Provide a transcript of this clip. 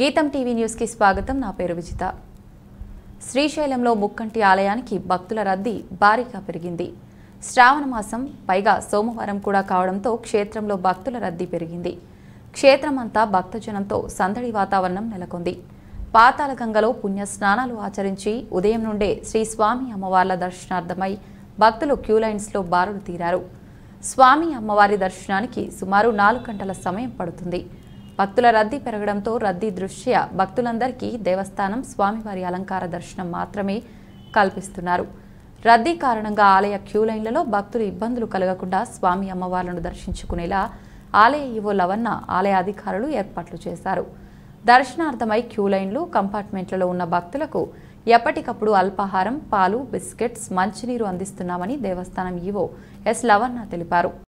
గీతం టీవీ న్యూస్కి స్వాగతం నా పేరు విజిత శ్రీశైలంలో ముక్కంటి ఆలయానికి భక్తుల రద్దీ భారీగా పెరిగింది శ్రావణ మాసం పైగా సోమవారం కూడా కావడంతో క్షేత్రంలో భక్తుల రద్దీ పెరిగింది క్షేత్రమంతా భక్తజనంతో సందడి వాతావరణం నెలకొంది పాతాళగంగలో పుణ్య స్నానాలు ఆచరించి ఉదయం నుండే శ్రీ స్వామి అమ్మవార్ల దర్శనార్థమై భక్తులు క్యూ లైన్స్లో బారులు తీరారు స్వామి అమ్మవారి దర్శనానికి సుమారు నాలుగు గంటల సమయం పడుతుంది భక్తుల రద్దీ పెరగడంతో రద్దీ దృష్ట్యా భక్తులందరికీ దేవస్థానం స్వామివారి అలంకార దర్శనం మాత్రమే కల్పిస్తున్నారు రద్దీ కారణంగా ఆలయ క్యూ లైన్లలో భక్తులు ఇబ్బందులు కలగకుండా స్వామి అమ్మవార్లను దర్శించుకునేలా ఆలయ ఈవో లవన్న ఆలయ అధికారులు ఏర్పాట్లు చేశారు దర్శనార్థమై క్యూ లైన్లు కంపార్ట్మెంట్లలో ఉన్న భక్తులకు ఎప్పటికప్పుడు అల్పాహారం పాలు బిస్కెట్స్ మంచినీరు అందిస్తున్నామని దేవస్థానం ఈవో ఎస్ లవన్న తెలిపారు